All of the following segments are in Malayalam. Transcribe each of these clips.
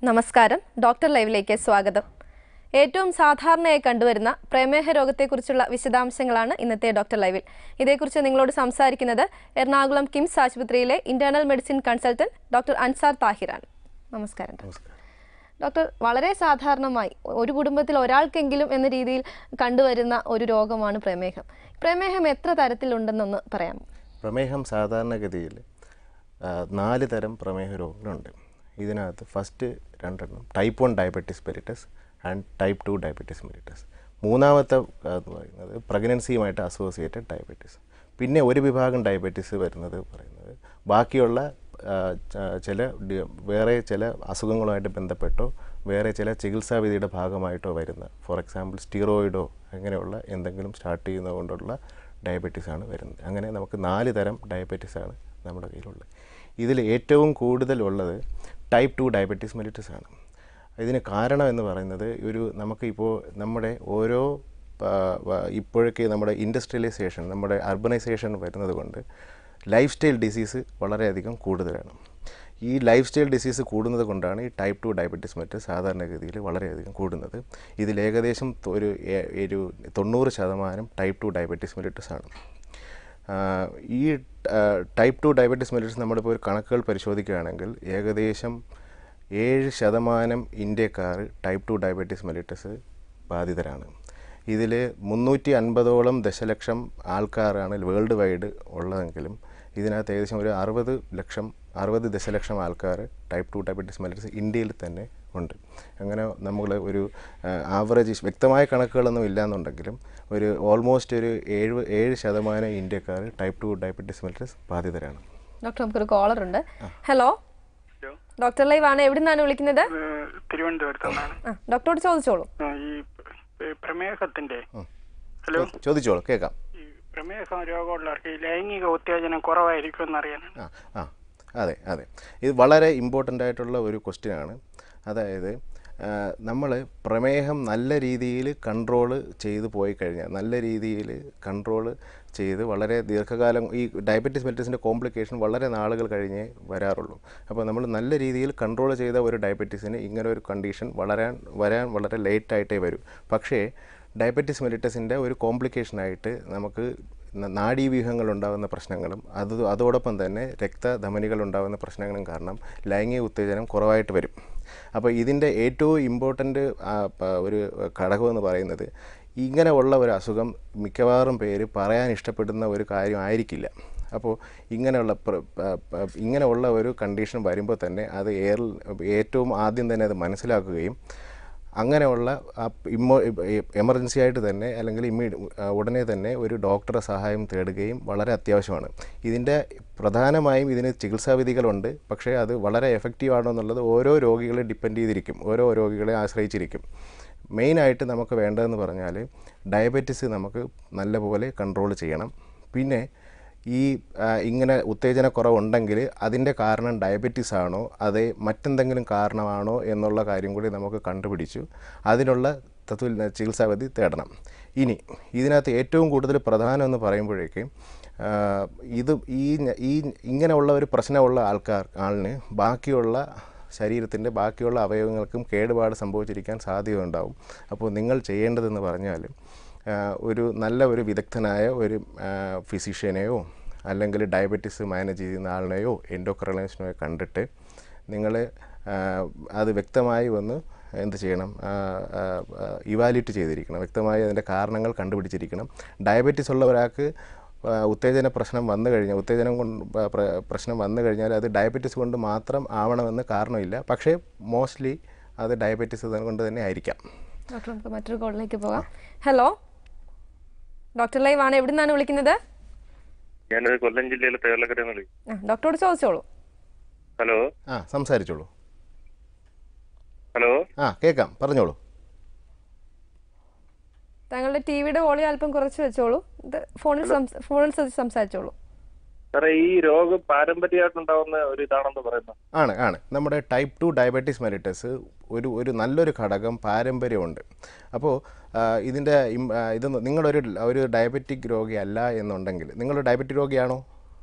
നമസ്കാരം ഡോക്ടർ ലൈവിലേക്ക് സ്വാഗതം ഏറ്റവും സാധാരണയായി കണ്ടുവരുന്ന പ്രമേഹ രോഗത്തെക്കുറിച്ചുള്ള വിശദാംശങ്ങളാണ് ഇന്നത്തെ ഡോക്ടർ ലൈവിൽ ഇതേക്കുറിച്ച് നിങ്ങളോട് സംസാരിക്കുന്നത് എറണാകുളം കിംസ് ആശുപത്രിയിലെ internal medicine consultant doctor Ansar താഹിറാണ് നമസ്കാരം ഡോക്ടർ. ഡോക്ടർ വളരെ സാധാരണമായി ഒരു കുടുംബത്തിൽ ഒരാൾക്കെങ്കിലും എന്ന രീതിയിൽ കണ്ടുവരുന്ന ഒരു രോഗമാണ് പ്രമേഹം പ്രമേഹം എത്ര തരത്തിലുണ്ടെന്നൊന്ന് പറയാമോ പ്രമേഹം സാധാരണഗതിയിൽ ആ, നാല് തരം പ്രമേഹ രോഗങ്ങളുണ്ട് ഇതിനകത്ത് ഫസ്റ്റ് രണ്ടെണ്ണം type one diabetes mellitus and type two diabetes mellitus മൂന്നാമത്തെ ആ, എന്ന് പറയുന്നത് പ്രഗ്നൻസിയുമായിട്ട് അസോസിയേറ്റഡ് ഡയബറ്റിസ് പിന്നെ ഒരു വിഭാഗം ഡയബറ്റിസ് വരുന്നത് പറയുന്നത് ബാക്കിയുള്ള ആ, ച- ചില ഡി- വേറെ ചില അസുഖങ്ങളുമായിട്ട് ബന്ധപ്പെട്ടോ വേറെ ചില ചികിത്സാവിധിയുടെ ഭാഗമായിട്ടോ വരുന്ന ഫോർ എക്സാമ്പിൾ സ്റ്റീറോയിഡോ അങ്ങനെയുള്ള എന്തെങ്കിലും സ്റ്റാർട്ട് ചെയ്യുന്നത് കൊണ്ടുള്ള ഡയബറ്റീസ് ആണ് വരുന്നത് അങ്ങനെ നമുക്ക് നാല് തരം ഡയബറ്റീസ് ആണ് നമ്മുടെ കയ്യിലുള്ളത് ഇതിൽ ഏറ്റവും കൂടുതലുള്ളത് ടൈപ്പ് ടു ഡയബറ്റീസ് മെലിറ്റസ് ആണ് ഇതിന് കാരണം എന്ന് പറയുന്നത് ഒരു നമുക്കിപ്പോൾ നമ്മുടെ ഓരോ ആ, വ- ഇപ്പോഴൊക്കെ നമ്മുടെ ഇൻഡസ്ട്രിയലൈസേഷൻ നമ്മുടെ അർബനൈസേഷൻ വരുന്നത് കൊണ്ട് ലൈഫ് സ്റ്റൈൽ ഡിസീസ് വളരെയധികം കൂടുതലാണ് ഈ ലൈഫ് സ്റ്റൈൽ ഡിസീസ് കൂടുന്നത് കൊണ്ടാണ് ഈ ടൈപ്പ് ടു ഡയബറ്റീസ് മറ്റ് സാധാരണഗതിയിൽ വളരെയധികം കൂടുന്നത് ഇതിൽ ഏകദേശം തൊ- ഒരു ഏ- ഒരു തൊണ്ണൂറ് ശതമാനം ടൈപ്പ് ടു ഡയബറ്റീസ് മെലിറ്റസ് ആണ് ആ, ഈ ടൈപ്പ് ടു ഡയബറ്റീസ് മെലിറ്റസ് നമ്മളിപ്പോൾ ഒരു കണക്കുകൾ പരിശോധിക്കുകയാണെങ്കിൽ ഏകദേശം ഏഴ് ശതമാനം ഇന്ത്യക്കാർ ടൈപ്പ് ടു ഡയബറ്റീസ് മെലിറ്റസ് ബാധിതരാണ് ഇതിൽ മുന്നൂറ്റി അൻപതോളം ദശലക്ഷം ആൾക്കാരാണ് വേൾഡ് വൈഡ് ഉള്ളതെങ്കിലും ഇതിനകത്ത് ഏകദേശം ഒരു അറുപത് ലക്ഷം അറുപത് ദശലക്ഷം ആൾക്കാർ ടൈപ്പ് ടു ഡയബറ്റീസ് മെലിറ്റസ് ഇന്ത്യയിൽ തന്നെ ഉണ്ട് അങ്ങനെ നമ്മൾ ഒരു ആവറേജ് വ്യക്തമായ കണക്കുകളൊന്നും ഇല്ലാന്നുണ്ടെങ്കിലും ഒരു ഓൾമോസ്റ്റ് ഒരു ഏഴ് ഏഴ് ശതമാനം ഇന്ത്യക്കാർ ടൈപ്പ് ടു ഡയബറ്റീസ് മെലിറ്റസ് ബാധിതരാണ് ഡോക്ടർ നമുക്കൊരു കോളർ ഉണ്ട് ഹലോ ഹലോ ഡോക്ടർ ലൈവ് ആണ് എവിടെ നിന്നാണ് വിളിക്കുന്നത് ഇത് തിരുവനന്തപുരത്ത് നിന്നാണ് ആ ഡോക്ടറോട് ചോദിച്ചോളൂ ആ, ഈ പ്ര- പ്രമേഹത്തിന്റെ ഹലോ ചോ- ചോദിച്ചോളൂ കേൾക്കാം ഈ പ്രമേഹ രോഗമുള്ളവർക്ക് ഈ ലൈംഗിക ഉത്തേജനം കുറവായിരിക്കും എന്നറിയാനാണ് ആ ആ അതെ അതെ ഇത് വളരെ ഇമ്പോർട്ടൻ്റ് ആയിട്ടുള്ള ഒരു ക്വസ്റ്റ്യൻ ആണ് അതായത് നമ്മൾ പ്രമേഹം നല്ല രീതിയിൽ കൺട്രോൾ ചെയ്ത് പോയി കഴിഞ്ഞാൽ നല്ല രീതിയിൽ കൺട്രോൾ ചെയ്ത് വളരെ ദീർഘകാലം ഈ ഡയബറ്റീസ് മെലിറ്റസിൻ്റെ കോംപ്ലിക്കേഷൻ വളരെ നാളുകൾ കഴിഞ്ഞേ വരാറുള്ളൂ അപ്പോൾ നമ്മൾ നല്ല രീതിയിൽ കൺട്രോൾ ചെയ്ത ഒരു ഡയബറ്റീസിന് ഇങ്ങനെ ഒരു കണ്ടീഷൻ വളരാൻ വരാൻ വളരെ ലേറ്റ് ആയിട്ടേ വരൂ പക്ഷേ ഡയബറ്റീസ് മെലിറ്റസിൻ്റെ ഒരു കോംപ്ലിക്കേഷനായിട്ട് നമുക്ക് ന- നാഡീവ്യൂഹങ്ങൾ ഉണ്ടാകുന്ന പ്രശ്നങ്ങളും അത് അതോടൊപ്പം തന്നെ രക്തധമനികൾ ഉണ്ടാകുന്ന പ്രശ്നങ്ങളും കാരണം ലൈംഗിക ഉത്തേജനം കുറവായിട്ട് വരും അപ്പോൾ ഇതിൻ്റെ ഏറ്റവും ഇമ്പോർട്ടൻ്റ് ഒരു ഘടകമെന്ന് പറയുന്നത് ഇങ്ങനെ ഉള്ള ഒരു അസുഖം മിക്കവാറും പേര് പറയാൻ ഇഷ്ടപ്പെടുന്ന ഒരു കാര്യം ആയിരിക്കില്ല അപ്പോൾ ഇങ്ങനെയുള്ള പ്ര- പ- പ- ഇങ്ങനെയുള്ള ഒരു കണ്ടീഷൻ വരുമ്പോൾ തന്നെ അത് ഏർ ഏറ്റവും ആദ്യം തന്നെ അത് മനസ്സിലാക്കുകയും അങ്ങനെയുള്ള ആ ഇമ്മോ എമർജൻസി ആയിട്ട് തന്നെ അല്ലെങ്കിൽ ഇമ്മീ ഉടനെ തന്നെ ഒരു ഡോക്ടറെ സഹായം തേടുകയും വളരെ അത്യാവശ്യമാണ് ഇതിൻ്റെ പ്രധാനമായും ഇതിന് ചികിത്സാവിധികളുണ്ട് പക്ഷേ അത് വളരെ എഫക്റ്റീവ് ആണോ എന്നുള്ളത് ഓരോ രോഗികളെ ഡിപ്പെൻഡ് ചെയ്തിരിക്കും ഓരോ രോഗികളെ ആശ്രയിച്ചിരിക്കും മെയിനായിട്ട് നമുക്ക് വേണ്ടതെന്ന് പറഞ്ഞാൽ ഡയബറ്റിസ് നമുക്ക് നല്ലപോലെ കൺട്രോൾ ചെയ്യണം പിന്നെ ഈ ആ, ഇങ്ങനെ ഉത്തേജനക്കുറവുണ്ടെങ്കിൽ അതിൻ്റെ കാരണം ഡയബറ്റീസ് ആണോ അതേ മറ്റെന്തെങ്കിലും കാരണമാണോ എന്നുള്ള കാര്യം കൂടി നമുക്ക് കണ്ടുപിടിച്ചു അതിനുള്ള തത്വ ചികിത്സാവിധി തേടണം ഇനി ഇതിനകത്ത് ഏറ്റവും കൂടുതൽ പ്രധാനം എന്ന് പറയുമ്പോഴേക്കും ആ, ഇത് ഈ ഞ- ഈ ഇങ്ങനെയുള്ള ഒരു പ്രശ്നമുള്ള ആൾക്കാർ ആളിന് ബാക്കിയുള്ള ശരീരത്തിൻ്റെ ബാക്കിയുള്ള അവയവങ്ങൾക്കും കേടുപാട് സംഭവിച്ചിരിക്കാൻ സാധ്യതയുണ്ടാവും അപ്പോൾ നിങ്ങൾ ചെയ്യേണ്ടതെന്ന് പറഞ്ഞാൽ ആ, ഒരു നല്ല ഒരു വിദഗ്ധനായ ഒരു ഫിസിഷ്യനെയോ അല്ലെങ്കിൽ ഡയബറ്റിസ് മാനേജ് ചെയ്യുന്ന ആളിനെയോ എൻഡോക്രൈനേഷനെയോ കണ്ടിട്ട് നിങ്ങൾ അത് വ്യക്തമായി വന്ന് എന്ത് ചെയ്യണം ഇവാലുവേറ്റ് ചെയ്തിരിക്കണം വ്യക്തമായി അതിൻ്റെ കാരണങ്ങൾ കണ്ടുപിടിച്ചിരിക്കണം ഡയബറ്റിസ് ഉള്ള ഒരാൾക്ക് ആ, ഉത്തേജന പ്രശ്നം വന്നു കഴിഞ്ഞാൽ ഉത്തേജനം കൊണ്ട് പ- പ്ര- പ്രശ്നം വന്നു കഴിഞ്ഞാൽ അത് ഡയബറ്റിസ് കൊണ്ട് മാത്രം ആവണമെന്ന് കാരണമില്ല പക്ഷേ മോസ്റ്റ്ലി അത് ഡയബറ്റിസ് കൊണ്ട് തന്നെ ആയിരിക്കാം ഡോക്ടർ നമുക്ക് മറ്റൊരു കോളിലേക്ക് പോകാം ഹലോ ഡോക്ടർ ലൈവ് ആണ് എവിടെ നിന്നാണ് വിളിക്കുന്നത് ഞാനത് കൊല്ലം ജില്ലയിലെ തേർലക്കരയിൽ നിന്ന് വിളിക്കും ആ ഡോക്ടറോട് ചോദിച്ചോളൂ ഹലോ ആ സംസാരിച്ചോളൂ ഹലോ ആ കേൾക്കാം പറഞ്ഞോളൂ താങ്കളുടെ ടി വിയുടെ വോളിയം അല്പം കുറച്ച് വെച്ചോളൂ ഇത് ഫോണിൽ സംസ- ഫോണിൽ ശ്രദ്ധിച്ച് സംസാരിച്ചോളൂ സാറേ ഈ രോഗം പാരമ്പര്യമായിട്ടുണ്ടാവുന്ന ഒരു ഇതാണെന്ന് പറയുന്നത് ആണ് ആണ് നമ്മുടെ ടൈപ്പ് ടു ഡയബറ്റീസ് മെലിറ്റസ് ഒരു ഒരു നല്ലൊരു ഘടകം പാരമ്പര്യമുണ്ട് അപ്പോൾ ഇതിൻ്റെ ഇം- ആ, ഇത് നിങ്ങളൊരു ഒരു ഡയബറ്റിക് രോഗി അല്ല എന്നുണ്ടെങ്കിൽ നിങ്ങളൊരു ഡയബറ്റിക് രോഗിയാണോ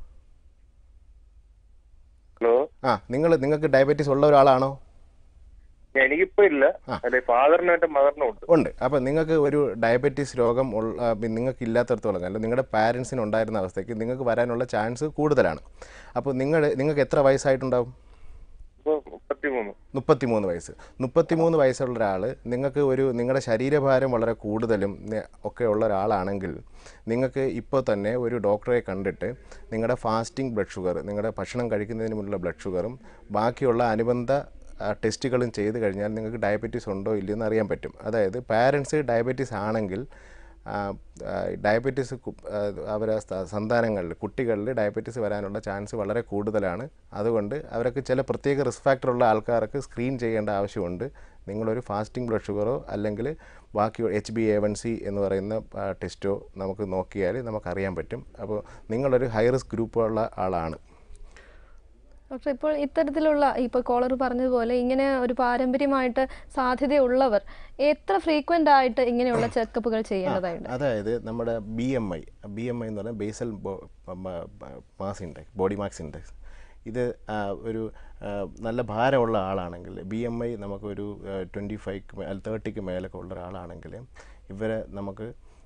ഹലോ ആ നിങ്ങൾ നിങ്ങൾക്ക് ഡയബറ്റീസ് ഉള്ള ഒരാളാണോ എനിക്കിപ്പോ ഇല്ല ആ. അല്ലെ ഫാദറിനും എന്റെ മദറിനും ഉണ്ട് ഉണ്ട് അപ്പോൾ നിങ്ങൾക്ക് ഒരു ഡയബറ്റീസ് രോഗം ഉള്ള ആ, പിന്നെ നിങ്ങൾക്ക് ഇല്ലാത്തടത്തോളം കാലം നിങ്ങളുടെ പാരൻസിന് ഉണ്ടായിരുന്ന അവസ്ഥയ്ക്ക് നിങ്ങൾക്ക് വരാനുള്ള ചാൻസ് കൂടുതലാണ് അപ്പോൾ നിങ്ങൾ നിങ്ങൾക്ക് എത്ര വയസ്സായിട്ടുണ്ടാവും ഇപ്പൊ മുപ്പത്തിമൂന്ന് മുപ്പത്തിമൂന്ന് വയസ്സ് മുപ്പത്തിമൂന്ന് വയസ്സുള്ള ഒരാൾ നിങ്ങൾക്ക് ഒരു നിങ്ങളുടെ ശരീരഭാരം വളരെ കൂടുതലും നി- ഒക്കെ ഉള്ള ഒരാളാണെങ്കിൽ നിങ്ങൾക്ക് ഇപ്പോൾ തന്നെ ഒരു ഡോക്ടറെ കണ്ടിട്ട് നിങ്ങളുടെ ഫാസ്റ്റിംഗ് ബ്ലഡ് ഷുഗർ നിങ്ങളുടെ ഭക്ഷണം കഴിക്കുന്നതിന് മുന്നുള്ള ബ്ലഡ് ഷുഗറും ബാക്കിയുള്ള അനുബന്ധ ആ, ടെസ്റ്റുകളും ചെയ്ത് കഴിഞ്ഞാൽ നിങ്ങൾക്ക് ഡയബറ്റീസ് ഉണ്ടോ ഇല്ലയോ എന്ന് അറിയാൻ പറ്റും അതായത് പാരൻസ് ഡയബറ്റീസ് ആണെങ്കിൽ ആ, ആ, ഡയബറ്റീസ് കു- ആ, അവരെ സ- സന്താനങ്ങളിൽ കുട്ടികളിൽ ഡയബറ്റീസ് വരാനുള്ള ചാൻസ് വളരെ കൂടുതലാണ് അതുകൊണ്ട് അവർക്ക് ചില പ്രത്യേക റിസ്ക് ഫാക്ടർ ഉള്ള ആൾക്കാർക്ക് സ്ക്രീൻ ചെയ്യേണ്ട ആവശ്യമുണ്ട് നിങ്ങളൊരു ഫാസ്റ്റിംഗ് ബ്ലഡ് ഷുഗറോ അല്ലെങ്കിൽ ബാക്കി H B A one C എന്ന് പറയുന്ന ആ, ടെസ്റ്റോ നമുക്ക് നോക്കിയാൽ നമുക്കറിയാൻ പറ്റും അപ്പോൾ നിങ്ങളൊരു ഹൈ റിസ്ക് ഗ്രൂപ്പുള്ള ആളാണ് ഡോക്ടർ ഇപ്പോൾ ഇത്തരത്തിലുള്ള ഇപ്പോൾ കോളർ പറഞ്ഞതുപോലെ ഇങ്ങനെ ഒരു പാരമ്പര്യമായിട്ട് സാധ്യതയുള്ളവർ എത്ര ഫ്രീക്വന്റ് ആയിട്ട് ഇങ്ങനെയുള്ള ചെക്കപ്പുകൾ ചെയ്യേണ്ടതായിട്ട് അതായത് നമ്മുടെ B M I B M I എന്ന് പറഞ്ഞാൽ basal mass index body mass index ഇത് ആ, ഒരു ആ, നല്ല ഭാരമുള്ള ആളാണെങ്കിൽ ബി എം ഐ നമുക്കൊരു ട്വൻറ്റി ഫൈവ് അല്ല തേർട്ടിക്ക് മേലൊക്കെ ഉള്ള ഒരാളാണെങ്കിൽ ഇവരെ നമുക്ക്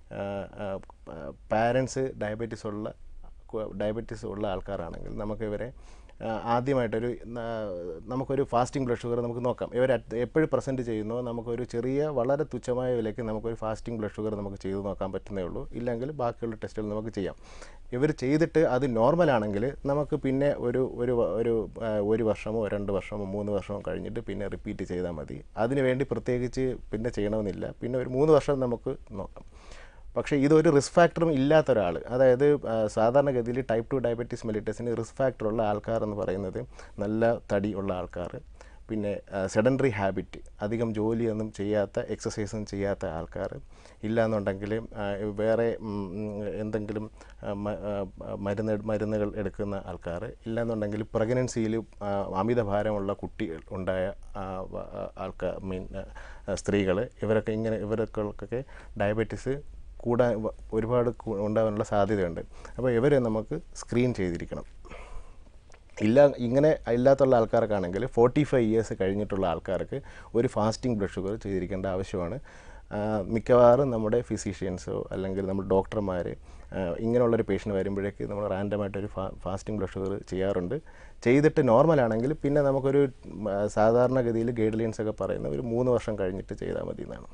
പാരൻസ് ഡയബറ്റീസ് ഉള്ള ഡയബറ്റീസ് ഉള്ള ആൾക്കാരാണെങ്കിൽ നമുക്ക് ഇവരെ ആ, ആദ്യമായിട്ടൊരു ആ, നമുക്കൊരു ഫാസ്റ്റിംഗ് ബ്ലഡ് ഷുഗർ നമുക്ക് നോക്കാം ഇവർ എപ്പോഴും പ്രസൻറ്റ് ചെയ്യുന്നോ നമുക്കൊരു ചെറിയ വളരെ തുച്ഛമായ വിലയ്ക്ക് നമുക്കൊരു ഫാസ്റ്റിംഗ് ബ്ലഡ് ഷുഗർ നമുക്ക് ചെയ്ത് നോക്കാൻ പറ്റുന്നേ ഉള്ളൂ ഇല്ലെങ്കിൽ ബാക്കിയുള്ള ടെസ്റ്റുകൾ നമുക്ക് ചെയ്യാം ഇവർ ചെയ്തിട്ട് അത് നോർമൽ ആണെങ്കിൽ നമുക്ക് പിന്നെ ഒരു ഒരു വ- ഒരു ആ, ഒരു വർഷമോ രണ്ട് വർഷമോ മൂന്ന് വർഷമോ കഴിഞ്ഞിട്ട് പിന്നെ റിപ്പീറ്റ് ചെയ്താൽ മതി അതിന് വേണ്ടി പ്രത്യേകിച്ച് പിന്നെ ചെയ്യണമെന്നില്ല പിന്നെ ഒരു മൂന്ന് വർഷം നമുക്ക് നോക്കാം പക്ഷേ ഇതൊരു റിസ്ക് ഫാക്ടറും ഇല്ലാത്ത ഒരാൾ അതായത് ആ, സാധാരണഗതിയിൽ ടൈപ്പ് ടു ഡയബറ്റീസ് മെലിറ്റസിന് റിസ്ക് ഫാക്ടർ ഉള്ള ആൾക്കാർ എന്ന് പറയുന്നത് നല്ല തടി ഉള്ള ആൾക്കാർ പിന്നെ സെഡൻഡറി ഹാബിറ്റ് അധികം ജോലിയൊന്നും ചെയ്യാത്ത എക്സസൈസൊന്നും ചെയ്യാത്ത ആൾക്കാർ ഇല്ലാന്നുണ്ടെങ്കിൽ ആ, വേറെ ഉം, ഉം, എന്തെങ്കിലും ആ, മ- ആ, മരുന്ന് മരുന്നുകൾ എടുക്കുന്ന ആൾക്കാർ ഇല്ലാന്നുണ്ടെങ്കിൽ പ്രഗ്നൻസിയിൽ അമിതഭാരമുള്ള കുട്ടി ഉണ്ടായ ആൾക്കാർ മീൻ സ്ത്രീകൾ ഇവരൊക്കെ ഇങ്ങനെ ഇവർക്കൊക്കെ ഡയബറ്റീസ് കൂടാൻ വ- ഒരുപാട് കൂ- ഉണ്ടാകാനുള്ള സാധ്യതയുണ്ട് അപ്പോൾ ഇവരെ നമുക്ക് സ്ക്രീൻ ചെയ്തിരിക്കണം ഇല്ല ഇങ്ങനെ ഇല്ലാത്തുള്ള ആൾക്കാർക്കാണെങ്കിൽ ഫോർട്ടി ഫൈവ് ഇയേഴ്സ് കഴിഞ്ഞിട്ടുള്ള ആൾക്കാർക്ക് ഒരു ഫാസ്റ്റിംഗ് ബ്ലഡ് ഷുഗർ ചെയ്തിരിക്കേണ്ട ആവശ്യമാണ് ആ, മിക്കവാറും നമ്മുടെ ഫിസീഷ്യൻസോ അല്ലെങ്കിൽ നമ്മുടെ ഡോക്ടർമാർ ഇങ്ങനെയുള്ളൊരു പേഷ്യൻ്റ് വരുമ്പോഴേക്ക് നമ്മൾ റാൻഡമായിട്ടൊരു ഫാ ഫാസ്റ്റിംഗ് ബ്ലഡ് ഷുഗർ ചെയ്യാറുണ്ട് ചെയ്തിട്ട് നോർമൽ ആണെങ്കിൽ പിന്നെ നമുക്കൊരു ഉം, ആ, സാധാരണഗതിയിൽ ഗൈഡ് ലൈൻസ് ഒക്കെ പറയുന്ന ഒരു മൂന്ന് വർഷം കഴിഞ്ഞിട്ട് ചെയ്താൽ മതി എന്നാണ്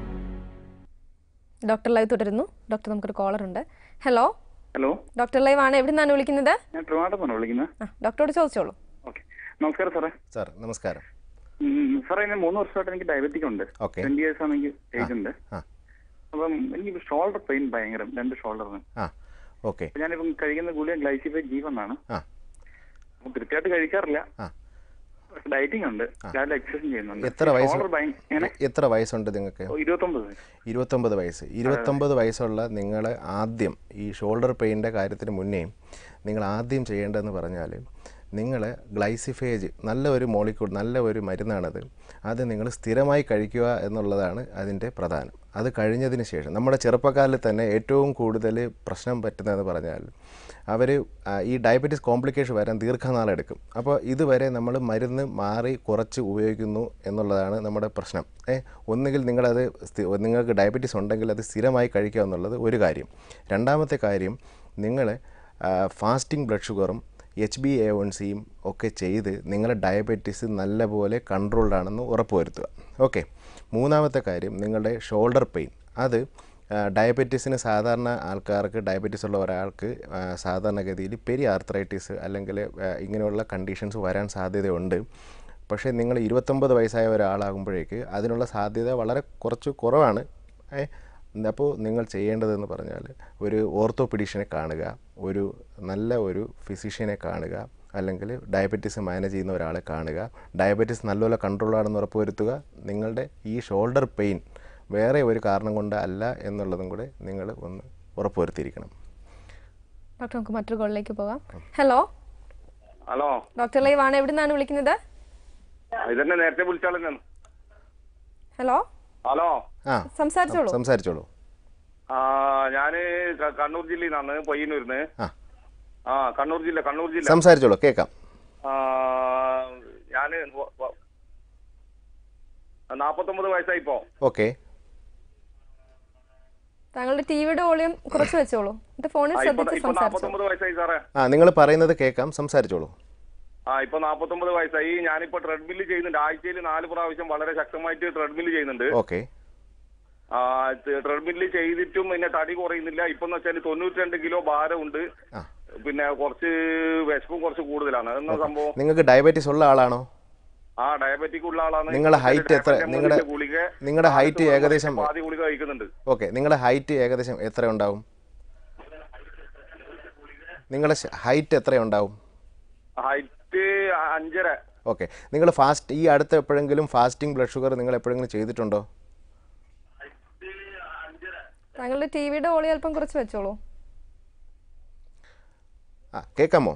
ഡോക്ടർ ലൈവ് തുടരുന്നു ഡോക്ടർ നമുക്കൊരു കോളർ ഉണ്ട് ഹലോ ഹലോ ഡോക്ടർ ലൈവ് ആണ് എവിടെ നിന്നാണ് വിളിക്കുന്നത് ഞാൻ ട്രിവാൻഡ്രമാണ് വിളിക്കുന്നത് ആ ഡോക്ടറോട് ചോദിച്ചോളൂ ഓക്കെ നമസ്കാരം സാറേ സാർ നമസ്കാരം ഉം, സാറേ ഞാൻ മൂന്ന് വർഷമായിട്ട് എനിക്ക് ഡയബറ്റിക് ഉണ്ട് ഓക്കെ ട്വന്റി ഇയേഴ്സ് ആണ് എനിക്ക് ഏജ് ഉണ്ട് ആ അപ്പം എനിക്ക് ഷോൾഡർ പെയിൻ ഭയങ്കരം രണ്ട് ഷോൾഡറിന് ആ ഓക്കെ അപ്പൊ ഞാനിപ്പം കഴിക്കുന്ന ഗുളിക ഗ്ലൈസിഫൈ ജീവനാണ് ആ അപ്പം കൃത്യമായിട്ട് കഴിക്കാറില്ല ആ ഡയറ്റിംഗ് ഉണ്ട് രാവിലെ എക്സസൈസ് ചെയ്യുന്നുണ്ട് എത്ര വയസ്സ് ഷോൾഡർ ഭയ- എങ്ങനെ എത്ര വയസ്സുണ്ട് നിങ്ങൾക്ക് ഓ, ഇരുപത്തൊമ്പത് ഇരുപത്തൊമ്പത് വയസ്സ് ഇരുപത്തൊമ്പത് വയസ്സുള്ള നിങ്ങൾ ആദ്യം ഈ ഷോൾഡർ പെയിൻ്റെ കാര്യത്തിന് മുന്നേ നിങ്ങൾ ആദ്യം ചെയ്യേണ്ടതെന്ന് പറഞ്ഞാൽ നിങ്ങൾ ഗ്ലൈസിഫേജ് നല്ല ഒരു മോളിക്യൂൾ നല്ല ഒരു മരുന്നാണത് അത് നിങ്ങൾ സ്ഥിരമായി കഴിക്കുക എന്നുള്ളതാണ് അതിൻ്റെ പ്രധാനം അത് കഴിഞ്ഞതിന് ശേഷം നമ്മുടെ ചെറുപ്പക്കാരിൽ തന്നെ ഏറ്റവും കൂടുതൽ പ്രശ്നം പറ്റുന്നതെന്ന് പറഞ്ഞാൽ അവർ ഈ ഡയബറ്റീസ് കോംപ്ലിക്കേഷൻ വരാൻ ദീർഘനാളെടുക്കും അപ്പോൾ ഇതുവരെ നമ്മൾ മരുന്ന് മാറി കുറച്ച് ഉപയോഗിക്കുന്നു എന്നുള്ളതാണ് നമ്മുടെ പ്രശ്നം ഏ ഒന്നുകിൽ നിങ്ങളത് സ്ഥി- നിങ്ങൾക്ക് ഡയബറ്റീസ് ഉണ്ടെങ്കിൽ അത് സ്ഥിരമായി കഴിക്കുക എന്നുള്ളത് ഒരു കാര്യം രണ്ടാമത്തെ കാര്യം നിങ്ങൾ ഫാസ്റ്റിംഗ് ബ്ലഡ് ഷുഗറും എച്ച് ബി എ വൺ സിയും ഒക്കെ ചെയ്ത് നിങ്ങളുടെ ഡയബറ്റീസ് നല്ലപോലെ കൺട്രോൾഡ് ആണെന്ന് ഉറപ്പുവരുത്തുക ഓക്കെ മൂന്നാമത്തെ കാര്യം നിങ്ങളുടെ ഷോൾഡർ പെയിൻ അത് ആ, ഡയബറ്റീസിന് സാധാരണ ആൾക്കാർക്ക് ഡയബറ്റീസ് ഉള്ള ഒരാൾക്ക് ആ, സാധാരണഗതിയിൽ പെരി ആർത്രൈറ്റിസ് അല്ലെങ്കിൽ ആ, ഇങ്ങനെയുള്ള കണ്ടീഷൻസ് വരാൻ സാധ്യതയുണ്ട് പക്ഷേ നിങ്ങൾ ഇരുപത്തൊമ്പത് വയസ്സായ ഒരാളാകുമ്പോഴേക്ക് അതിനുള്ള സാധ്യത വളരെ കുറച്ച് കുറവാണ് ഏ അപ്പോൾ നിങ്ങൾ ചെയ്യേണ്ടതെന്ന് പറഞ്ഞാൽ ഒരു ഓർത്തോപീഡീഷ്യനെ കാണുക ഒരു നല്ല ഒരു ഫിസിഷ്യനെ കാണുക അല്ലെങ്കിൽ ഡയബറ്റീസ് മാനേജ് ചെയ്യുന്ന ഒരാളെ കാണുക ഡയബറ്റീസ് നല്ലപോലെ കൺട്രോളാണെന്ന് ഉറപ്പുവരുത്തുക നിങ്ങളുടെ ഈ ഷോൾഡർ പെയിൻ വേറെ ഒരു കാരണം കൊണ്ട് അല്ല എന്നുള്ളതും കൂടെ നിങ്ങൾ ഒന്ന് ഉറപ്പുവരുത്തിയിരിക്കണം ഡോക്ടർ നമുക്ക് മറ്റൊരു കോളിലേക്ക് പോകാം ഹലോ ഹലോ ഡോക്ടർ ലൈവ് ആണ് എവിടെ നിന്നാണ് വിളിക്കുന്നത് ഇതെന്നെ നേരത്തെ വിളിച്ചാലും ഹലോ ഹലോ ആ സംസാരിച്ചോളൂ സംസാരിച്ചോളൂ ആ ഞാന് ക- കണ്ണൂർ ജില്ലയിൽ നിന്നാണ് പയ്യന്നൂരിന്ന് ആ ആ കണ്ണൂർ ജില്ല കണ്ണൂർ ജില്ല സംസാരിച്ചോളൂ കേൾക്കാം ആ ഞാന് വ- വ- നാപ്പത്തൊമ്പത് വയസ്സായി ഇപ്പോ ഓക്കെ താങ്കളുടെ ടിവിയുടെ വോളിയം കുറച്ച് വെച്ചോളൂ എന്നിട്ട് ഫോണിൽ ആ, ഇപ്പൊ ശ്രദ്ധിച്ച് ഇപ്പൊ സംസാരിച്ചോളൂ നാപ്പത്തൊമ്പത് വയസ്സായി സാറേ ആ നിങ്ങൾ പറയുന്നത് കേൾക്കാം സംസാരിച്ചോളൂ ആ ഇപ്പൊ നാപ്പത്തൊമ്പത് വയസ്സായി ഞാനിപ്പോ ട്രെഡ്മില്ല് ചെയ്യുന്നുണ്ട് ആഴ്ചയിൽ നാല് പ്രാവശ്യം വളരെ ശക്തമായിട്ട് ട്രെഡ്മില്ല് ചെയ്യുന്നുണ്ട് ഓക്കെ ആ ട്രെഡ്മില്ല് ചെയ്തിട്ടും പിന്നെ തടി കുറയുന്നില്ല ഇപ്പൊ എന്ന് വെച്ചാൽ തൊണ്ണൂറ്റി രണ്ട് കിലോ ഭാരമുണ്ട് ആ പിന്നെ കുറച്ച് വിശപ്പും കുറച്ച് കൂടുതലാണ് അതെന്നാ സംഭവം നിങ്ങൾക്ക് ഡയബറ്റീസ് ഉള്ള ആളാണോ ആ ഡയബറ്റിക് ഉള്ള ആളാണ് നിങ്ങളുടെ height എത്ര- ഡയബറ്റിക് നിങ്ങളുടെ- ഗുളിക നിങ്ങളുടെ height ആദ്യത്തെ ഒരു ഏകദേശം- പാതി ഗുളിക കഴിക്കുന്നുണ്ട് ഓക്കെ നിങ്ങളുടെ ഹൈറ്റ് ഏകദേശം എത്ര ഉണ്ടാവും നിങ്ങളുടെ ഹൈറ്റ് എത്ര ഉണ്ടാവും ഹൈറ്റ് അഞ്ചര ഓക്കെ നിങ്ങൾ ഫാസ്റ്റ് ഈ അടുത്ത് എപ്പോഴെങ്കിലും ഫാസ്റ്റിംഗ് ബ്ലഡ് ഷുഗർ നിങ്ങൾ എപ്പോഴെങ്കിലും ചെയ്തിട്ടുണ്ടോ താങ്കളുടെ ടിവിയുടെ വോളിയം അല്പം കുറച്ച് വെച്ചോളൂ ആ കേൾക്കാമോ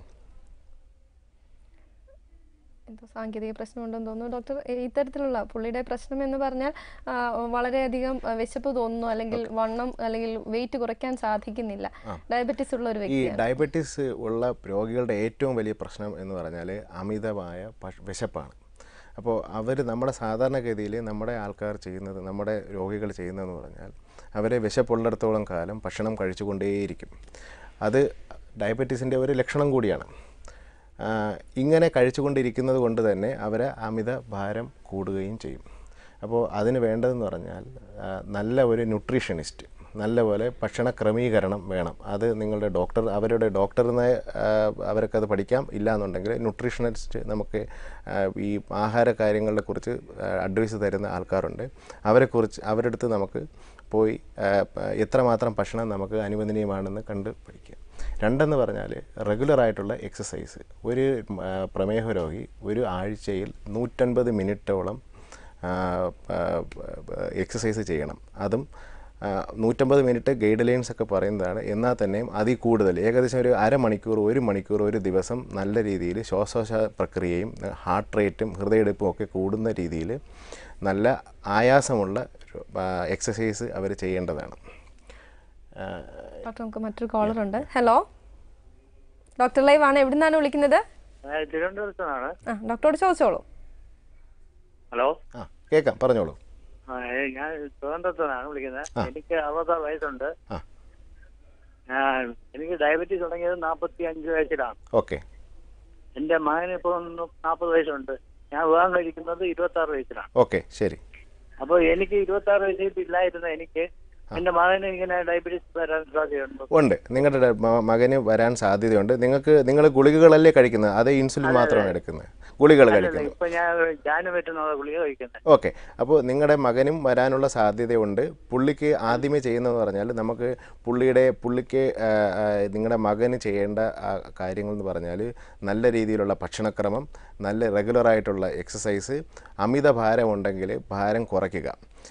എന്തോ സാങ്കേതിക പ്രശ്നമുണ്ടെന്ന് തോന്നുന്നു ഡോക്ടർ ഇത്തരത്തിലുള്ള പുള്ളിയുടെ പ്രശ്നം എന്ന് പറഞ്ഞാൽ ആ, വളരെയധികം ആ, വിശപ്പ് തോന്നുന്നു അല്ലെങ്കിൽ വണ്ണം അല്ലെങ്കിൽ വെയിറ്റ് കുറയ്ക്കാൻ സാധിക്കുന്നില്ല ഡയബറ്റീസ് ഉള്ള ഒരു ഈ വ്യക്തിയാണ് ഡയബറ്റീസ് ഉള്ള രോഗികളുടെ ഏറ്റവും വലിയ പ്രശ്നം എന്ന് പറഞ്ഞാൽ അമിതമായ പശ്- വിശപ്പാണ് അപ്പോൾ അവർ നമ്മുടെ സാധാരണഗതിയിൽ നമ്മുടെ ആൾക്കാർ ചെയ്യുന്നത് നമ്മുടെ രോഗികൾ ചെയ്യുന്നതെന്ന് പറഞ്ഞാൽ അവരെ വിശപ്പുള്ളിടത്തോളം കാലം ഭക്ഷണം കഴിച്ചുകൊണ്ടേയിരിക്കും അത് ഡയബറ്റീസിൻ്റെ ഒരു ലക്ഷണം കൂടിയാണ് ആ, ഇങ്ങനെ കഴിച്ചുകൊണ്ടിരിക്കുന്നത് കൊണ്ട് തന്നെ അവർ അമിത ഭാരം കൂടുകയും ചെയ്യും അപ്പോൾ അതിന് വേണ്ടതെന്ന് പറഞ്ഞാൽ ആ, നല്ല ഒരു ന്യൂട്രീഷനിസ്റ്റ് നല്ലപോലെ ഭക്ഷണ ക്രമീകരണം വേണം അത് നിങ്ങളുടെ ഡോക്ടർ അവരുടെ ഡോക്ടറിനെ ആ, അവർക്കത് പഠിക്കാം ഇല്ല എന്നുണ്ടെങ്കിൽ ന്യൂട്രീഷനിസ്റ്റ് നമുക്ക് ആ, ഈ ആഹാര കാര്യങ്ങളെ കുറിച്ച് അഡ്വൈസ് തരുന്ന ആൾക്കാരുണ്ട് അവരെക്കുറിച്ച് അവരുടെ അടുത്ത് നമുക്ക് പോയി ആ, പ- എത്രമാത്രം ഭക്ഷണം നമുക്ക് അനുവദനീയമാണെന്ന് കണ്ട് പഠിക്കാം രണ്ടെന്ന് പറഞ്ഞാൽ റെഗുലറായിട്ടുള്ള എക്സസൈസ് ഒരു ആ, പ്രമേഹ രോഗി ഒരു ആഴ്ചയിൽ നൂറ്റൻപത് മിനിറ്റോളം എക്സസൈസ് ചെയ്യണം അതും ആ, നൂറ്റമ്പത് മിനിറ്റ് ഗൈഡ് ലൈൻസ് ഒക്കെ പറയുന്നതാണ് എന്നാൽ തന്നെയും അതിൽ കൂടുതൽ ഏകദേശം ഒരു അരമണിക്കൂർ ഒരു മണിക്കൂർ ഒരു ദിവസം നല്ല രീതിയിൽ ശ്വാസോച്ഛ പ്രക്രിയയും ഹാർട്ട് റേറ്റും ഹൃദയമെടുപ്പും ഒക്കെ കൂടുന്ന രീതിയിൽ നല്ല ആയാസമുള്ള എക്സസൈസ് അവർ ചെയ്യേണ്ടതാണ് ആ, ഡോക്ടർ നമുക്ക് മറ്റൊരു കോളർ ഉണ്ട് ഹലോ ഡോക്ടർ ലൈവ് ആണ് എവിടെ നിന്നാണ് വിളിക്കുന്നത് തിരുവനന്തപുരത്ത് നിന്നാണ് ആ ഡോക്ടറോട് ചോദിച്ചോളൂ ഹലോ ആ കേൾക്കാം പറഞ്ഞോളൂ ആ, ഏ, ഞാൻ തിരുവനന്തപുരത്ത് നിന്നാണ് വിളിക്കുന്നത് ആ. എനിക്ക് അറുപത്താറ് വയസ്സുണ്ട് ആ ഞാൻ എനിക്ക് ഡയബറ്റീസ് തുടങ്ങിയത് നാൽപ്പത്തി അഞ്ച് വയസ്സിലാണ് ഓക്കെ എന്റെ മകന് ഇപ്പോൾ നാൽപ്പത് വയസ്സുണ്ട് ഞാൻ വിവാഹം കഴിക്കുന്നത് ഇരുപത്തി ആറ് വയസ്സിലാണ് ഓക്കെ ശരി അപ്പോൾ എനിക്ക് ഇരുപത്തി ആറ് വയസ്സിൽ ഇല്ലായിരുന്ന എനിക്ക് എന്റെ മകന് ഇങ്ങനെ ഡയബറ്റീസ് വരാൻ സാധ്യതയുണ്ട് ഉണ്ട് നിങ്ങളുടെ ഡ- മ- മകന് വരാൻ സാധ്യതയുണ്ട് നിങ്ങൾക്ക് നിങ്ങൾ ഗുളികകളല്ലേ കഴിക്കുന്നത് അതേ ഇൻസുലിൻ മാത്രമാണ് എടുക്കുന്നത് ഗുളികൾ കഴിക്കുന്നത് ഇപ്പൊ ഞാൻ ജാന് പറ്റുന്ന ഗുളിക കഴിക്കുന്നത് ഓക്കെ അപ്പോൾ നിങ്ങളുടെ മകനും വരാനുള്ള സാധ്യതയുണ്ട് പുള്ളിക്ക് ആദ്യമേ ചെയ്യുന്നതെന്ന് പറഞ്ഞാൽ നമുക്ക് പുള്ളിയുടെ പുള്ളിക്ക് ആ, ആ, നിങ്ങളുടെ മകന് ചെയ്യേണ്ട ആ, കാര്യങ്ങൾ എന്ന് പറഞ്ഞാൽ നല്ല രീതിയിലുള്ള ഭക്ഷണക്രമം നല്ല റെഗുലറായിട്ടുള്ള എക്സസൈസ് അമിത ഭാരം ഉണ്ടെങ്കിൽ ഭാരം കുറയ്ക്കുക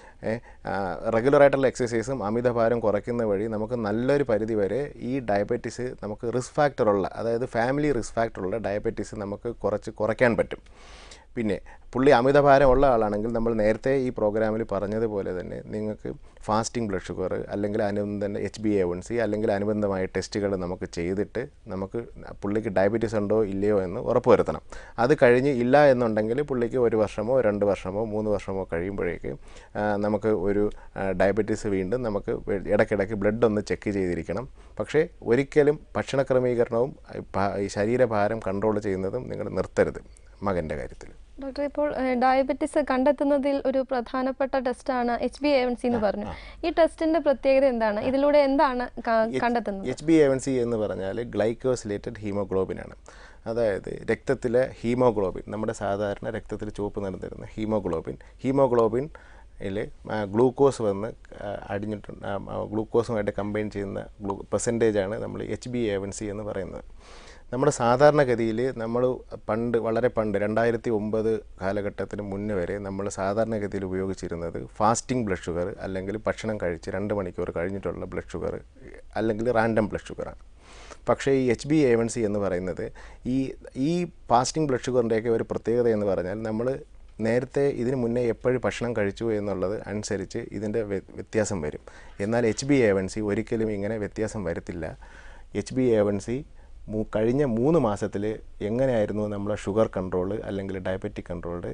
റെഗുലറായിട്ടുള്ള എക്സസൈസും അമിതഭാരം കുറയ്ക്കുന്ന വഴി നമുക്ക് നല്ലൊരു പരിധി വരെ ഈ ഡയബറ്റീസ് നമുക്ക് റിസ്ക് ഫാക്ടറുള്ള അതായത് ഫാമിലി റിസ്ക് ഫാക്ടറുള്ള ഡയബറ്റീസ് നമുക്ക് കുറച്ച് കുറയ്ക്കാൻ പറ്റും പിന്നെ പുള്ളി അമിതഭാരം ഉള്ള ആളാണെങ്കിൽ നമ്മൾ നേരത്തെ ഈ പ്രോഗ്രാമിൽ പറഞ്ഞതുപോലെ തന്നെ നിങ്ങൾക്ക് ഫാസ്റ്റിംഗ് ബ്ലഡ് ഷുഗർ അല്ലെങ്കിൽ അനുബന്ധ H B A one C അല്ലെങ്കിൽ അനുബന്ധമായ ടെസ്റ്റുകൾ നമുക്ക് ചെയ്തിട്ട് നമുക്ക് പുള്ളിക്ക് ഡയബറ്റീസ് ഉണ്ടോ ഇല്ലയോ എന്ന് ഉറപ്പുവരുത്തണം അത് കഴിഞ്ഞ് ഇല്ല എന്നുണ്ടെങ്കിൽ പുള്ളിക്ക് ഒരു വർഷമോ രണ്ട് വർഷമോ മൂന്ന് വർഷമോ കഴിയുമ്പോഴേക്ക് ആ, നമുക്ക് ഒരു ഡയബറ്റീസ് വീണ്ടും നമുക്ക് വെ- ഇടയ്ക്കിടയ്ക്ക് ബ്ലഡ് ഒന്ന് ചെക്ക് ചെയ്തിരിക്കണം പക്ഷേ ഒരിക്കലും ഭക്ഷണ ക്രമീകരണവും ഈ ഭാ- ഈ ശരീരഭാരം കൺട്രോൾ ചെയ്യുന്നതും നിങ്ങൾ നിർത്തരുത് മകൻ്റെ കാര്യത്തിൽ ഡോക്ടർ ഇപ്പോൾ ഡയബറ്റിസ് കണ്ടെത്തുന്നതിൽ ഒരു പ്രധാനപ്പെട്ട ടെസ്റ്റാണ് H B A one C എന്ന് പറഞ്ഞു ഈ ടെസ്റ്റിന്റെ പ്രത്യേകത എന്താണ് ഇതിലൂടെ എന്താണ് ക- കണ്ടെത്തുന്നത് H B A one C എന്ന് പറഞ്ഞാൽ ഗ്ലൈക്കോസിലേറ്റഡ് ഹീമോഗ്ലോബിനാണ് അതായത് രക്തത്തിലെ ഹീമോഗ്ലോബിൻ നമ്മുടെ സാധാരണ രക്തത്തിൽ ചുവപ്പ് നിറം തരുന്ന ഹീമോഗ്ലോബിൻ ഹീമോഗ്ലോബിൻ യിൽ ഗ്ലൂക്കോസ് വന്ന് ആ, അടിഞ്ഞിട്ടുണ്ട് ആ, ആ, ഗ്ലൂക്കോസുമായിട്ട് കമ്പൈൻ ചെയ്യുന്ന ഗ്ലൂ പെർസെൻറ്റേജാണ് നമ്മൾ H B A one C എന്ന് പറയുന്നത് നമ്മുടെ സാധാരണഗതിയിൽ നമ്മൾ പണ്ട് വളരെ പണ്ട് രണ്ടായിരത്തി ഒമ്പത് കാലഘട്ടത്തിന് മുന്നേ വരെ നമ്മൾ സാധാരണഗതിയിൽ ഉപയോഗിച്ചിരുന്നത് ഫാസ്റ്റിംഗ് ബ്ലഡ് ഷുഗർ അല്ലെങ്കിൽ ഭക്ഷണം കഴിച്ച് രണ്ട് മണിക്കൂർ കഴിഞ്ഞിട്ടുള്ള ബ്ലഡ് ഷുഗർ അല്ലെങ്കിൽ റാൻഡം ബ്ലഡ് ഷുഗറാണ് പക്ഷേ ഈ H B A one C എന്ന് പറയുന്നത് ഈ ഈ ഫാസ്റ്റിംഗ് ബ്ലഡ് ഷുഗറിൻ്റെയൊക്കെ ഒരു പ്രത്യേകത എന്ന് പറഞ്ഞാൽ നമ്മൾ നേരത്തെ ഇതിന് മുന്നേ എപ്പോഴും ഭക്ഷണം കഴിച്ചു എന്നുള്ളത് അനുസരിച്ച് ഇതിൻ്റെ വ്യ- വ്യത്യാസം വരും എന്നാൽ H B A one C ഒരിക്കലും ഇങ്ങനെ വ്യത്യാസം വരത്തില്ല H B A one C കഴിഞ്ഞ മൂന്ന് മാസത്തിൽ എങ്ങനെയായിരുന്നു നമ്മളെ ഷുഗർ കൺട്രോൾ അല്ലെങ്കിൽ ഡയബറ്റിക് കൺട്രോൾ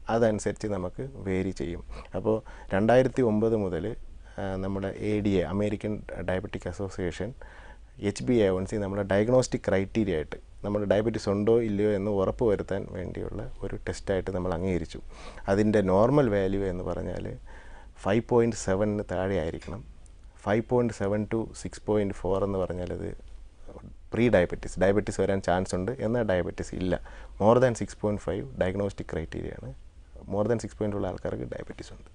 അതനുസരിച്ച് നമുക്ക് വേരി ചെയ്യും അപ്പോൾ രണ്ടായിരത്തി ഒമ്പത് മുതൽ നമ്മുടെ A D A American diabetic association H B A one C നമ്മുടെ ഡയഗ്നോസ്റ്റിക് ക്രൈറ്റീരിയ ആയിട്ട് നമ്മൾ ഡയബറ്റീസ് ഉണ്ടോ ഇല്ലയോ എന്ന് ഉറപ്പ് വരുത്താൻ വേണ്ടിയുള്ള ഒരു ടെസ്റ്റായിട്ട് നമ്മൾ അംഗീകരിച്ചു അതിൻ്റെ നോർമൽ വാല്യൂ എന്ന് പറഞ്ഞാൽ ഫൈവ് പോയിൻറ്റ് സെവനിന് താഴെ ആയിരിക്കണം five point seven to six point four എന്ന് പറഞ്ഞാൽ അത് പ്രീ ഡയബറ്റീസ് ഡയബറ്റീസ് വരാൻ ചാൻസ് ഉണ്ട് എന്നാൽ ഡയബറ്റീസ് ഇല്ല more than six point five diagnostic criteria ആണ് മോർ ദാൻ സിക്സ് പോയിൻ്റ് ഉള്ള ആൾക്കാർക്ക് ഡയബറ്റീസ് ഉണ്ട്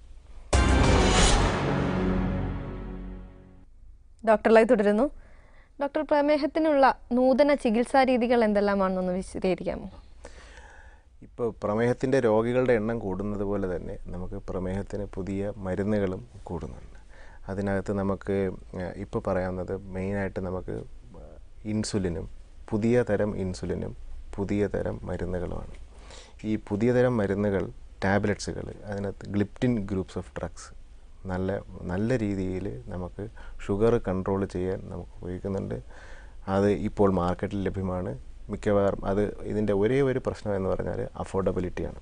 ഡോക്ടറിലായി തുടരുന്നു ഡോക്ടർ പ്രമേഹത്തിനുള്ള നൂതന ചികിത്സാ രീതികൾ എന്തെല്ലാമാണെന്നൊന്ന് വിശദീകരിക്കാമോ ഇപ്പോൾ പ്രമേഹത്തിൻ്റെ രോഗികളുടെ എണ്ണം കൂടുന്നത് പോലെ തന്നെ നമുക്ക് പ്രമേഹത്തിന് പുതിയ മരുന്നുകളും കൂടുന്നുണ്ട് അതിനകത്ത് നമുക്ക് ഇപ്പോൾ പറയാവുന്നത് മെയിനായിട്ട് നമുക്ക് ഇൻസുലിനും പുതിയ തരം ഇൻസുലിനും പുതിയ തരം മരുന്നുകളുമാണ് ഈ പുതിയ തരം മരുന്നുകൾ ടാബ്ലറ്റ്സുകൾ അതിനകത്ത് ഗ്ലിപ്റ്റിൻ ഗ്രൂപ്പ്സ് ഓഫ് ഡ്രഗ്സ് നല്ല നല്ല രീതിയിൽ നമുക്ക് ഷുഗർ കൺട്രോൾ ചെയ്യാൻ നമുക്ക് ഉപയോഗിക്കുന്നുണ്ട് അത് ഇപ്പോൾ മാർക്കറ്റിൽ ലഭ്യമാണ് മിക്കവാറും അത് ഇതിൻ്റെ ഒരേ ഒരു പ്രശ്നം എന്ന് പറഞ്ഞാൽ അഫോർഡബിലിറ്റിയാണ്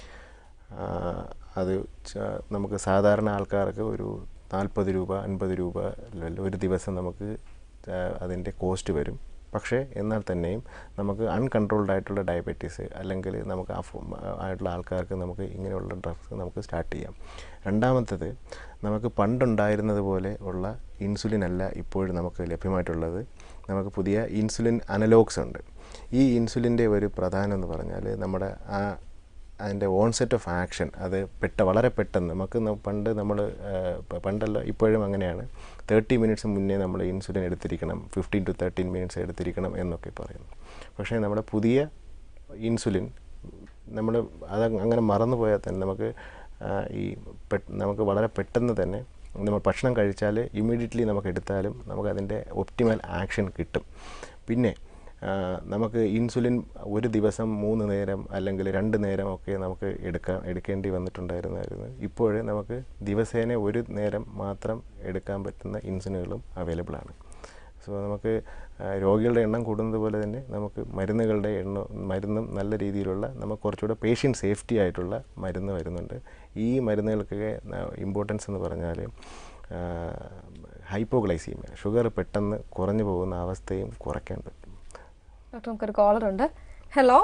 അത് ച- നമുക്ക് സാധാരണ ആൾക്കാർക്ക് ഒരു നാൽപ്പത് രൂപ അൻപത് രൂപ ല- ഒരു ദിവസം നമുക്ക് ആ, അതിൻ്റെ കോസ്റ്റ് വരും പക്ഷേ എന്നാൽ തന്നെയും നമുക്ക് അൺകൺട്രോൾഡ് ആയിട്ടുള്ള ഡയബറ്റീസ് അല്ലെങ്കിൽ നമുക്ക് അഫോ ആയിട്ടുള്ള ആൾക്കാർക്ക് നമുക്ക് ഇങ്ങനെയുള്ള ഡ്രഗ്സ് നമുക്ക് സ്റ്റാർട്ട് ചെയ്യാം രണ്ടാമത്തത് നമുക്ക് പണ്ടുണ്ടായിരുന്നത് പോലെ ഉള്ള ഇൻസുലിൻ അല്ല ഇപ്പോഴും നമുക്ക് ലഭ്യമായിട്ടുള്ളത് നമുക്ക് പുതിയ ഇൻസുലിൻ അനലോഗ്സ് ഉണ്ട് ഈ ഇൻസുലിൻ്റെ ഒരു പ്രധാനം എന്ന് പറഞ്ഞാൽ നമ്മുടെ ആ അതിൻ്റെ ഓൺസെറ്റ് ഓഫ് ആക്ഷൻ അത് പെട്ട വളരെ പെട്ടെന്ന് നമുക്ക് ന- പണ്ട് നമ്മൾ പണ്ടല്ല ഇപ്പോഴും അങ്ങനെയാണ് തേർട്ടി മിനിറ്റ്സ് മുന്നേ നമ്മൾ ഇൻസുലിൻ എടുത്തിരിക്കണം ഫിഫ്റ്റീൻ ടു തേർട്ടീൻ മിനിറ്റ്സ് എടുത്തിരിക്കണം എന്നൊക്കെ പറയുന്നു പക്ഷേ നമ്മുടെ പുതിയ ഇൻസുലിൻ നമ്മൾ അത് അങ്ങനെ മറന്നു പോയാൽ തന്നെ നമുക്ക് ആ, ഈ പെ- നമുക്ക് വളരെ പെട്ടെന്ന് തന്നെ നമ്മൾ ഭക്ഷണം കഴിച്ചാൽ ഇമ്മീഡിയറ്റ്ലി നമുക്ക് എടുത്താലും നമുക്ക് അതിൻ്റെ ഒപ്റ്റിമൽ ആക്ഷൻ കിട്ടും പിന്നെ ആ, നമുക്ക് ഇൻസുലിൻ ഒരു ദിവസം മൂന്ന് നേരം അല്ലെങ്കിൽ രണ്ട് നേരം ഒക്കെ നമുക്ക് എടുക്കാം എടുക്കേണ്ടി വന്നിട്ടുണ്ടായിരുന്നായിരുന്നു ഇപ്പോൾ നമുക്ക് ദിവസേന ഒരു നേരം മാത്രം എടുക്കാൻ പറ്റുന്ന ഇൻസുലിനുകളും അവൈലബിൾ ആണ് സോ നമുക്ക് ആ, രോഗികളുടെ എണ്ണം കൂടുന്നത് പോലെ തന്നെ നമുക്ക് മരുന്നുകളുടെ എണ്ണം മരുന്നും നല്ല രീതിയിലുള്ള നമുക്ക് കുറച്ചുകൂടെ പേഷ്യൻ്റ് സേഫ്റ്റി ആയിട്ടുള്ള മരുന്ന് വരുന്നുണ്ട് ഈ മരുന്നുകൾക്കൊക്കെ ഇമ്പോർട്ടൻസ് എന്ന് പറഞ്ഞാൽ ഹൈപ്പോഗ്ലൈസീമിയ ഷുഗർ പെട്ടെന്ന് കുറഞ്ഞു പോകുന്ന അവസ്ഥയും കുറയ്ക്കാൻ പറ്റും ഡോക്ടർ നമുക്കൊരു കോളർ ഉണ്ട് hello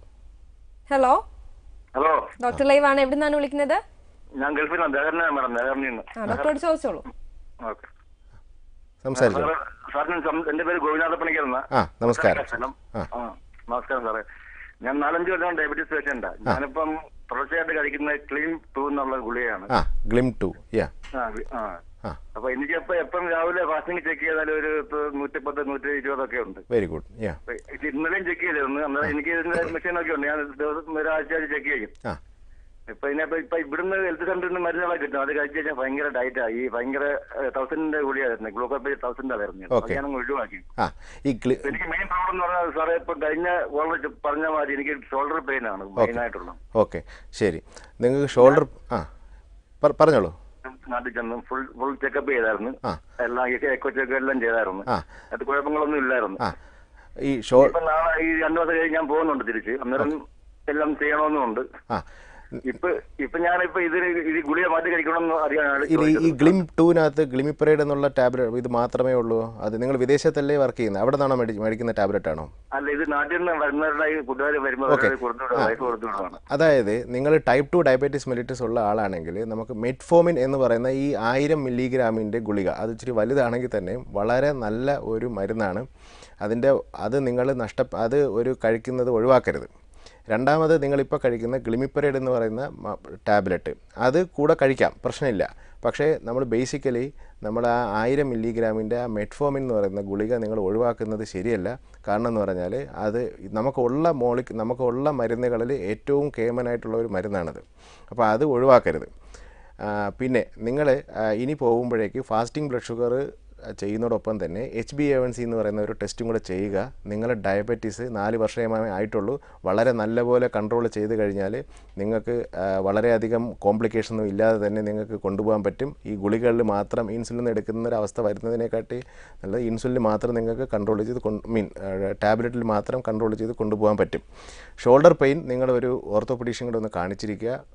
hello hello doctor live ആണ് എവിടെ നിന്നാണ് വിളിക്കുന്നത് ഞാൻ ഗൾഫിലാണ് നെഹറിനാണ് മാഡം നെഹറിൽ നിന്ന് ആ ഡോക്ടറോട് ചോദിച്ചോളൂ ഓക്കെ സംസാരിച്ചു സാറിന് സം- എന്റെ പേര് ഗോപിനാഥ പണിക്കരുന്ന ആ നമസ്കാരം സ്ഥലം ആ. ആ നമസ്കാരം സാറേ ഞാൻ നാലഞ്ച് കൊല്ലം ഡയബറ്റീസ് പേഷ്യൻ്റാ ഞാനിപ്പം തുടർച്ചയായിട്ട് കഴിക്കുന്ന ക്ലീൻ ടു എന്നുള്ള ഗുളികയാണ് ആ ഗ്ലിം ടു യാ ആ വി- ആ ആ അപ്പൊ എനിക്ക് ഇപ്പൊ എപ്പം രാവിലെ ഫാസ്റ്റിംഗ് ചെക്ക് ചെയ്താൽ ഒരു നൂറ്റിപ്പത്ത് നൂറ്റി ഇരുപതൊക്കെ ഉണ്ട് വെരി ഗുഡ് യാ അപ്പൊ ഇത് ഇന്നലെയും ചെക്ക് ചെയ്തിരുന്നു അന്നേരം എനിക്ക് ഇതിന്റെ മെഷീനൊക്കെ ഉണ്ട് ഞാൻ ദിവസം ഒരാഴ്ച ചെക്ക് ചെയ്യും ആ ഇപ്പൊ ഇതിനിപ്പോ ഇപ്പൊ ഇവിടുന്ന് ഹെൽത്ത് സെന്ററിൽ നിന്ന് മരുന്നുകളെ കിട്ടും അത് കഴിച്ച് കഴിഞ്ഞാൽ ഭയങ്കര ഡയറ്റാ ഈ ഭയങ്കര തൗസൻഡിന്റെ ഗുളിയായിരുന്നു ഗ്ലൂക്കോപ്പേജ് തൗസൻഡ് ആയിരുന്നു അത് Okay. ഞാൻ ഒഴിവാക്കി ആ ഈ ഗ്ലി എനിക്ക് മെയിൻ പ്രോബ്ലം എന്ന് പറഞ്ഞാൽ സാറേ ഇപ്പൊ കഴിഞ്ഞ ഓൾറെഡി പറഞ്ഞ മാതിരി എനിക്ക് ഷോൾഡർ പെയിൻ ആണ് മെയിൻ ആയിട്ടുള്ള ഓക്കെ ശരി നിങ്ങൾക്ക് ഷോൾഡർ ആ പറ- പറഞ്ഞോളൂ നാട്ടിൽ ചെന്ന് ഫുൾ ഫുൾ ചെക്കപ്പ് ചെയ്തായിരുന്നു ആ. എല്ലാം എക്കോ ചെക്ക് എല്ലാം ചെയ്തായിരുന്നു ആ. അത് കുഴപ്പങ്ങളൊന്നും ഇല്ലായിരുന്നു ആ ഈ ഷോ ഇപ്പൊ നാളെ ഈ രണ്ടു ദിവസം കഴിഞ്ഞ് ഞാൻ പോകുന്നുണ്ട് തിരിച്ച് അന്നേരം എല്ലാം ചെയ്യണമെന്നുണ്ട് ആ ഇപ്പൊ ഇപ്പൊ ഞാനിപ്പോ ഇതിന് ഇത് ഗുളിക മാറ്റി കഴിക്കണമെന്ന് അറിയാനാണ് ഇത് ഈ ചോദിച്ചത്. ഗ്ലിം ടൂവിനകത്ത് ഗ്ലിമിപ്പറൈഡ് എന്നുള്ള ടാബ്ലറ്റ് ഇത് മാത്രമേ ഉള്ളൂ അത് നിങ്ങൾ വിദേശത്തല്ലേ വർക്ക് ചെയ്യുന്നത് അവിടെ നിന്നാണോ മേടി മേടിക്കുന്ന ടാബ്ലറ്റ് ആണോ അല്ല ഇത് നാട്ടിൽ നിന്ന് വരുന്നവരുടെ ഈ കൂട്ടുകാർ വരുമ്പോൾ Okay. കൊടുത്തുവിടുക വൈഫ് കൊടുത്തുവിടുകയാണ് അതായത് നിങ്ങൾ ടൈപ്പ് ടു ഡയബറ്റീസ് മെലിറ്റസ് ഉള്ള ആളാണെങ്കിൽ നമുക്ക് മെറ്റ്ഫോമിൻ എന്ന് പറയുന്ന ഈ ആയിരം മില്ലിഗ്രാമിൻ്റെ ഗുളിക അത് ഇച്ചിരി വലുതാണെങ്കിൽ തന്നെ വളരെ നല്ല ഒരു മരുന്നാണ് അതിൻ്റെ അത് നിങ്ങൾ നഷ്ട അത് ഒരു കഴിക്കുന്നത് ഒഴിവാക്കരുത് രണ്ടാമത് നിങ്ങളിപ്പോൾ കഴിക്കുന്ന ഗ്ലിമിപ്പറൈഡ് എന്ന് പറയുന്ന ടാബ്ലറ്റ് അത് കൂടെ കഴിക്കാം പ്രശ്നമില്ല പക്ഷേ നമ്മൾ ബേസിക്കലി നമ്മൾ ആ ആയിരം മില്ലിഗ്രാമിൻ്റെ ആ മെറ്റ്ഫോമിൻ എന്ന് പറയുന്ന ഗുളിക നിങ്ങൾ ഒഴിവാക്കുന്നത് ശരിയല്ല കാരണം എന്ന് പറഞ്ഞാൽ അത് നമുക്കുള്ള മോളിക് നമുക്കുള്ള മരുന്നുകളിൽ ഏറ്റവും കേമനായിട്ടുള്ള ഒരു മരുന്നാണത് അപ്പോൾ അത് ഒഴിവാക്കരുത് ആ, പിന്നെ നിങ്ങൾ ഇനി പോകുമ്പോഴേക്ക് ഫാസ്റ്റിംഗ് ബ്ലഡ് ഷുഗർ ചെയ്യുന്നതോടൊപ്പം തന്നെ H B A one C എന്ന് പറയുന്ന ഒരു ടെസ്റ്റും കൂടെ ചെയ്യുക നിങ്ങളുടെ ഡയബറ്റീസ് നാല് വർഷമേ ആയിട്ടുള്ളൂ വളരെ നല്ലപോലെ കൺട്രോൾ ചെയ്ത് കഴിഞ്ഞാൽ നിങ്ങൾക്ക് ആ, വളരെയധികം കോംപ്ലിക്കേഷൻ ഒന്നും ഇല്ലാതെ തന്നെ നിങ്ങൾക്ക് കൊണ്ടുപോകാൻ പറ്റും ഈ ഗുളികളിൽ മാത്രം ഇൻസുലിൻ എടുക്കുന്ന ഒരു അവസ്ഥ വരുന്നതിനെക്കാട്ടി നല്ലത് ഇൻസുലിൻ മാത്രം നിങ്ങൾക്ക് കൺട്രോൾ ചെയ്ത് മീൻ ടാബ്ലറ്റിൽ മാത്രം കൺട്രോൾ ചെയ്ത് കൊണ്ടുപോകാൻ പറ്റും ഷോൾഡർ പെയിൻ നിങ്ങൾ ഒരു ഓർത്തോപെഡീഷ്യൻ കൂടെ ഒന്ന് കാണിച്ചിരിക്കുക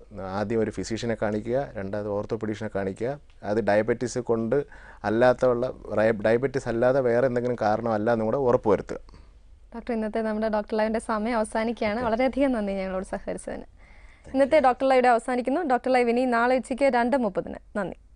ആദ്യം ഒരു ഫിസിഷ്യനെ കാണിക്കുക രണ്ടാമത് ഓർത്തോപെഡീഷനെ കാണിക്കുക അത് ഡയബറ്റീസ് കൊണ്ട് അല്ലാത്തുള്ള ഡയബറ്റീസ് അല്ലാതെ വേറെ എന്തെങ്കിലും കാരണമല്ല എന്നും കൂടെ ഉറപ്പ് വരുത്തുക ഡോക്ടർ ഇന്നത്തെ നമ്മുടെ ഡോക്ടർ ലൈവിൻ്റെ സമയം അവസാനിക്കുകയാണ് വളരെയധികം നന്ദി ഞങ്ങളോട് സഹകരിച്ചതിന് ഇന്നത്തെ ഡോക്ടർ ലൈവിടെ അവസാനിക്കുന്നു ഡോക്ടർ ലൈവ് ഇനി നാളെ ഉച്ചയ്ക്ക് രണ്ട് മുപ്പതിന് നന്ദി